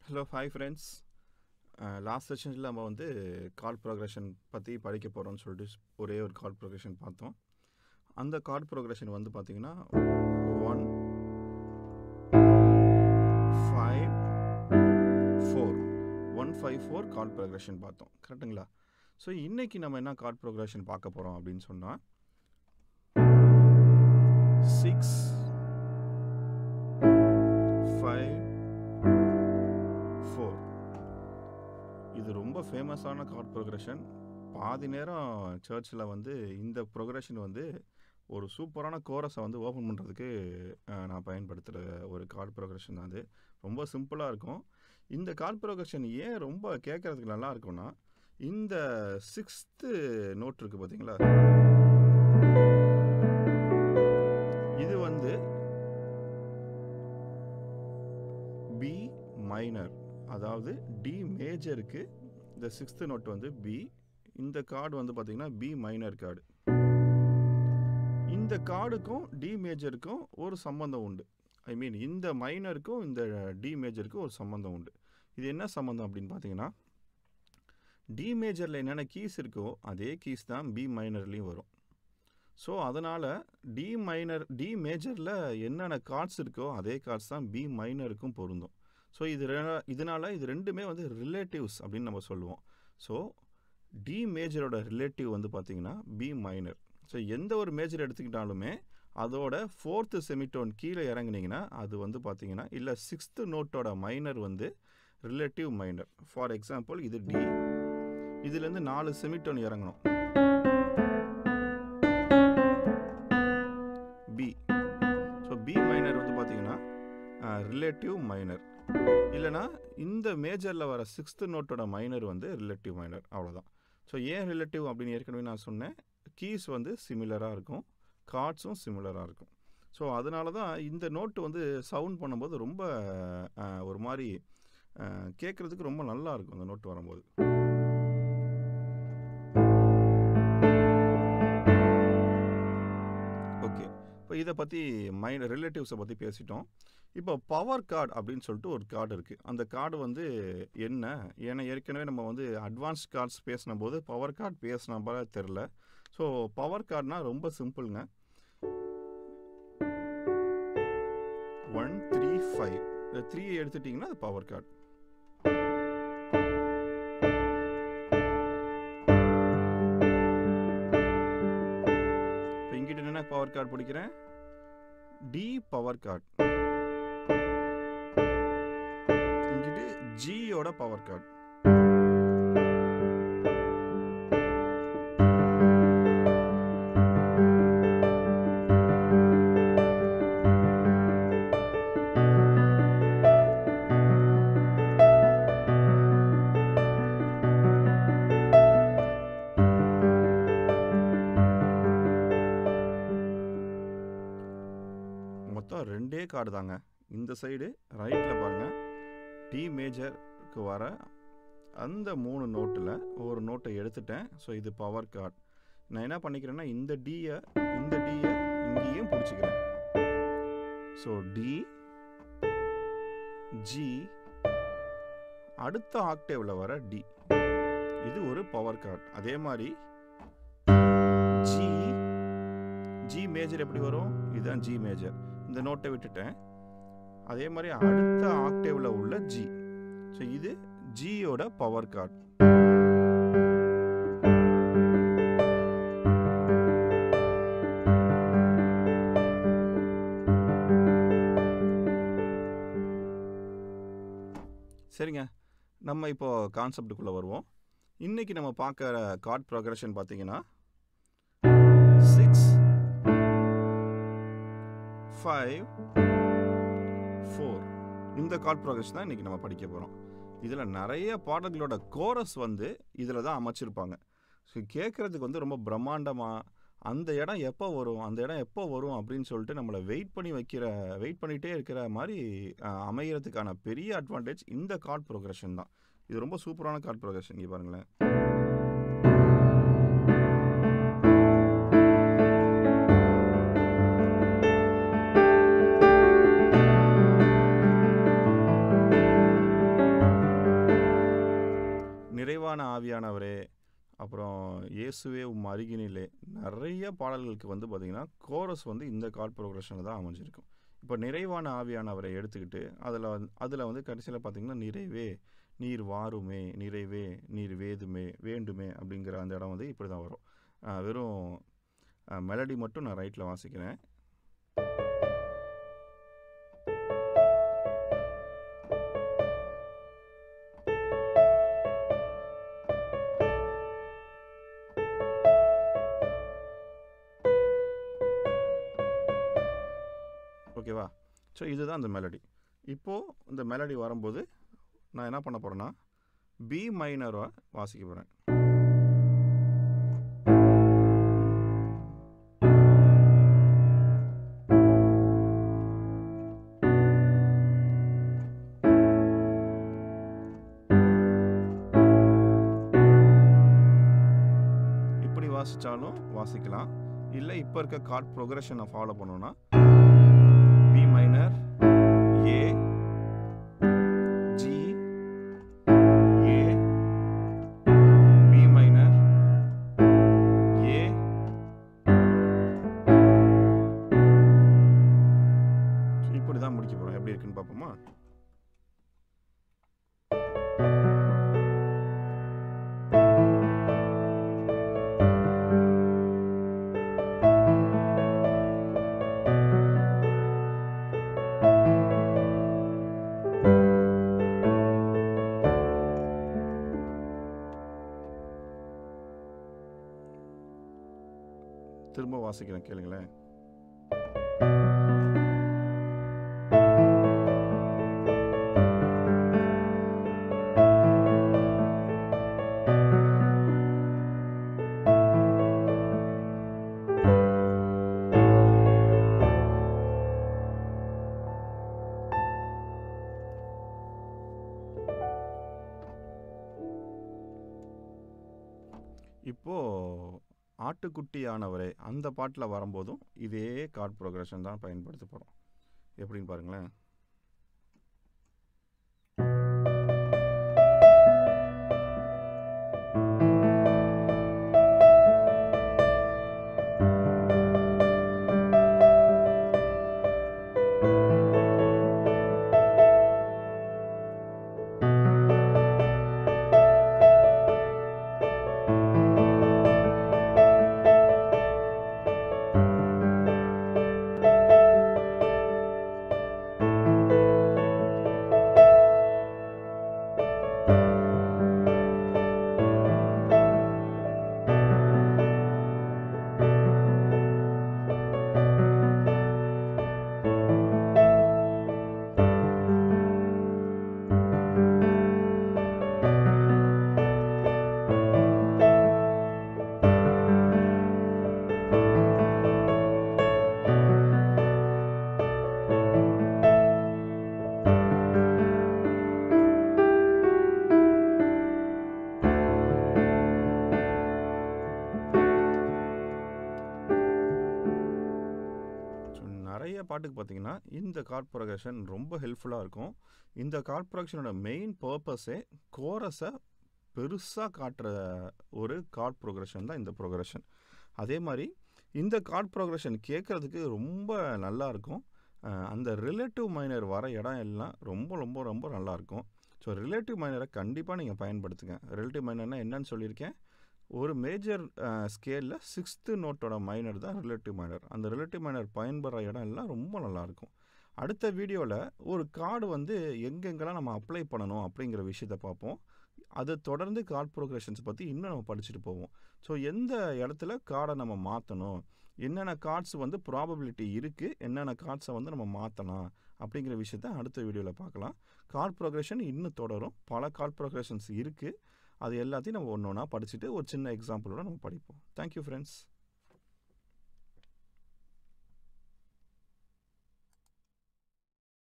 hello hi friends last செஷனில் நம்ம வந்து கார்ட் ப்ரோக்ரஷன் பற்றி படிக்க போகிறோம்னு சொல்லிட்டு ஸ்- ஒரே ஒரு கார்ட் ப்ரோக்ரஷன் பார்த்தோம் அந்த கார்ட் ப்ரோக்ரஷன் வந்து பார்த்திங்கன்னா one five four one five four chord progression பார்த்தோம் கரெக்டுங்களா ஸோ இன்றைக்கி நம்ம என்ன கார்ட் ப்ரோக்ரஷன் பார்க்க போகிறோம் அப்படின்னு சொன்னால் சிக்ஸ் ஃபைவ் ஃபோர் இது ரொம்ப ஃபேமஸான கார்ட் ப்ரோக்ரஷன் பாதி நேரம் சர்ச்சில் வந்து இந்த ப்ரோக்ரஷன் வந்து ஒரு சூப்பரான கோரஸை வந்து ஓப்பன் பண்ணுறதுக்கு நான் பயன்படுத்துகிற ஒரு கார்ட் ப்ரோக்ரஷன் தான் அது ரொம்ப சிம்பிளாக இருக்கும் இந்த கார்ட் ப்ரோக்ரஷன் ஏன் ரொம்ப கேட்குறதுக்கு நல்லா இருக்கும்னா இந்த சிக்ஸ்த்து நோட் இருக்குது பார்த்தீங்களா இது வந்து பி மைனர் அதாவது டி மேஜருக்கு இந்த சிக்ஸ்த்து நோட் வந்து பி இந்த கார்டு வந்து பார்த்தீங்கன்னா பி மைனர் கார்டு இந்த கார்டுக்கும் டி மேஜருக்கும் ஒரு சம்பந்தம் உண்டு ஐ மீன் இந்த மைனருக்கும் இந்த டி மேஜருக்கும் ஒரு சம்பந்தம் உண்டு இது என்ன சம்பந்தம் அப்படின்னு பார்த்தீங்கன்னா டி மேஜரில் என்னென்ன கீஸ் இருக்கோ அதே கீஸ் தான் பி மைனர்லேயும் வரும் ஸோ அதனால் டி மைனர் டி மேஜரில் என்னென்ன கார்ட்ஸ் இருக்கோ அதே கார்ட்ஸ் தான் பி மைனருக்கும் பொருந்தும் ஸோ இது ரெ- இதனால இது ரெண்டுமே வந்து ரிலேட்டிவ்ஸ் அப்படின்னு நம்ம சொல்லுவோம் ஸோ டி மேஜரோட ரிலேட்டிவ் வந்து பார்த்தீங்கன்னா பி மைனர் ஸோ எந்த ஒரு மேஜர் எடுத்துக்கிட்டாலுமே அதோட ஃபோர்த்து செமிட்டோன் கீழே இறங்குனீங்கன்னா அது வந்து பார்த்தீங்கன்னா இல்லை சிக்ஸ்த்து நோட்டோட மைனர் வந்து ரிலேட்டிவ் மைனர் ஃபார் எக்ஸாம்பிள் இது டி இதுலேருந்து நாலு செமிட்டோன் இறங்கணும் பி ஸோ பி மைனர் வந்து பார்த்தீங்கன்னா ரிலேட்டிவ் மைனர் இல்லைனா இந்த மேஜரில் வர சிக்ஸ்த்து நோட்டோட மைனர் வந்து ரிலேட்டிவ் மைனர் அவ்வளோதான் ஸோ ஏன் ரிலேட்டிவ் அப்படின்னு ஏற்கனவே நான் சொன்னேன் கீஸ் வந்து சிமிலராக இருக்கும் கார்ட்ஸும் சிமிலராக இருக்கும் ஸோ அதனால தான் இந்த நோட்டு வந்து சவுண்ட் பண்ணும்போது ரொம்ப அஹ், ஒரு மாதிரி கேட்குறதுக்கு ரொம்ப நல்லா இருக்கும் அந்த நோட்டு வரும்போது ஓகே இப்போ இதை பற்றி மைண்ட் ரிலேட்டிவ்ஸை பற்றி பேசிட்டோம் இப்போ பவர் கார்டு அப்படின்னு சொல்லிட்டு ஒரு கார்டு இருக்குது அந்த கார்டு வந்து என்ன ஏன்னா ஏற்கனவே நம்ம வந்து அட்வான்ஸ் கார்ட்ஸ் பேசின போது பவர் கார்டு பேசின போல தெரில ஸோ பவர் கார்டுனா ரொம்ப சிம்பிளுங்க ஒன் த்ரீ ஃபைவ் இந்த த்ரீ எடுத்துட்டிங்கன்னா அது பவர் கார்டு இப்போ இங்கிட்ட என்ன பவர் கார்டு பிடிக்கிறேன் டி பவர் கார்டு இங்கிட்டு ஜியோட பவர் கார்டு மொத்தம் ரெண்டே கார்டு தாங்க இந்த சைடு ரைட்டில் பாருங்கள் டி மேஜருக்கு வர அந்த மூணு நோட்டில் ஒரு நோட்டை எடுத்துட்டேன் ஸோ இது பவர் கார்டு நான் என்ன பண்ணிக்கிறேன்னா இந்த டியை இந்த டியை இங்கேயும் பிடிச்சிக்கிறேன் ஸோ டி ஜி அடுத்த ஆக்டேவில் வர டி இது ஒரு பவர் கார்டு அதே மாதிரி ஜி ஜி மேஜர் எப்படி வரும் இதுதான் ஜி மேஜர் இந்த நோட்டை விட்டுட்டேன் அதே மாதிரி அடுத்த ஆக்டேவில் உள்ள ஜி ஸோ இது ஜியோட பவர் கார்டு சரிங்க நம்ம இப்போ கான்செப்டுக்குள்ளே வருவோம் இன்னைக்கு நம்ம பார்க்குற கார்ட் ப்ரோக்ரஷன் பார்த்தீங்கன்னா சிக்ஸ் ஃபைவ் ஃபோர் இந்த கார்ட் ப்ரோக்ரஷன் தான் இன்றைக்கி நம்ம படிக்க போகிறோம் இதில் நிறைய பாடல்களோட கோரஸ் வந்து இதில் தான் அமைச்சிருப்பாங்க ஸோ கேட்குறதுக்கு வந்து ரொம்ப பிரம்மாண்டமாக அந்த இடம் எப்போ வரும் அந்த இடம் எப்போ வரும் அப்படின்னு சொல்லிட்டு நம்மளை வெயிட் பண்ணி வைக்கிற வெயிட் பண்ணிகிட்டே இருக்கிற மாதிரி அஹ், அமையறதுக்கான பெரிய அட்வான்டேஜ் இந்த கார்ட் ப்ரோக்ரஷன் தான் இது ரொம்ப சூப்பரான கார்ட் ப்ரோக்ரஷன் இங்கே பாருங்களேன் ஆவியானவரே அப்புறம் இயேசுவே உம் அருகினிலே நிறைய பாடல்களுக்கு வந்து பார்த்திங்கன்னா கோரஸ் வந்து இந்த கார்ட் ப்ரோக்ரஷனில் தான் அமைஞ்சிருக்கும் இப்போ நிறைவான ஆவியானவரை எடுத்துக்கிட்டு அதில் வந்து அதில் வந்து கடைசியில் பார்த்திங்கன்னா நிறைவே நீர் வாருமே நிறைவே நீர் வேதுமே வேண்டுமே அப்படிங்கிற அந்த இடம் வந்து இப்படி தான் வரும் அஹ் வெறும் மெலடி மட்டும் நான் ரைட்டில் வாசிக்கிறேன் ஓகேவா ஸோ இதுதான் அந்த மெலடி இப்போது இந்த மெலடி வரும்போது நான் என்ன பண்ண போகிறேன்னா பி மைனரை வாசிக்க போகிறேன் இப்படி வாசித்தாலும் வாசிக்கலாம் இல்லை இப்போ இருக்க கார்ட் ப்ரோக்ரஷனை ஃபாலோ பண்ணோன்னா B minor A G A B minor A இப்படி தான் முடிக்க போகிறோம் எப்படி இருக்குன்னு பார்ப்போமா திரும்ப வாசிக்கிறேன் கேளுங்களேன் இப்போது ஆட்டுக்குட்டியானவரே அந்த பாட்டில் வரும்போதும் இதே கார்ட் ப்ரோக்ரஷன் தான் பயன்படுத்த போகிறோம் எப்படின்னு பாருங்களேன் ஸோ நிறைய பாட்டுக்கு பார்த்தீங்கன்னா இந்த கார்ட் ப்ரோக்ரஷன் ரொம்ப ஹெல்ப்ஃபுல்லாக இருக்கும் இந்த கார்ட் ப்ரோக்ரஷனோட மெயின் பர்பஸே கோரஸை பெருசாக காட்டுற ஒரு கார்ட் ப்ரோக்ரஷன் தான் இந்த ப்ரோக்ரஷன் அதே மாதிரி இந்த கார்ட் ப்ரோக்ரஷன் கேட்குறதுக்கு ரொம்ப நல்லா இருக்கும் அஹ் அந்த ரிலேட்டிவ் மைனர் வர இடம் எல்லாம் ரொம்ப ரொம்ப ரொம்ப நல்லாயிருக்கும் ஸோ ரிலேட்டிவ் மைனரை கண்டிப்பாக நீங்கள் பயன்படுத்துங்க ரிலேட்டிவ் மைனர்னால் என்னன்னு சொல்லியிருக்கேன் ஒரு மேஜர் ஸ்கேலில் சிக்ஸ்த்து நோட்டோட மைனர் தான் ரிலேட்டிவ் மைனர் அந்த ரிலேட்டிவ் மைனர் பயன்படுற இடம் எல்லாம் ரொம்ப நல்லாயிருக்கும் அடுத்த வீடியோவில் ஒரு கார்டு வந்து எங்கெங்கெல்லாம் நம்ம அப்ளை பண்ணணும் அப்படிங்கிற விஷயத்தை பார்ப்போம் அதை தொடர்ந்து கார்ட் ப்ரோக்ரஷன்ஸ் பற்றி இன்னும் நம்ம படிச்சுட்டு போவோம் ஸோ எந்த இடத்துல கார்டை நம்ம மாற்றணும் என்னென்ன கார்ட்ஸ் வந்து ப்ராபபிலிட்டி இருக்குது என்னென்ன கார்ட்ஸை வந்து நம்ம மாற்றலாம் அப்படிங்கிற விஷயத்த அடுத்த வீடியோவில் பார்க்கலாம் கார்ட் ப்ரோக்ரஷன் இன்னும் தொடரும் பல கார்ட் ப்ரோக்ரஷன்ஸ் இருக்குது அது எல்லாத்தையும் நம்ம ஒன்று ஒன்றா படிச்சுட்டு ஒரு சின்ன எக்ஸாம்பிளோட நம்ம படிப்போம் தேங்க்யூ ஃப்ரெண்ட்ஸ்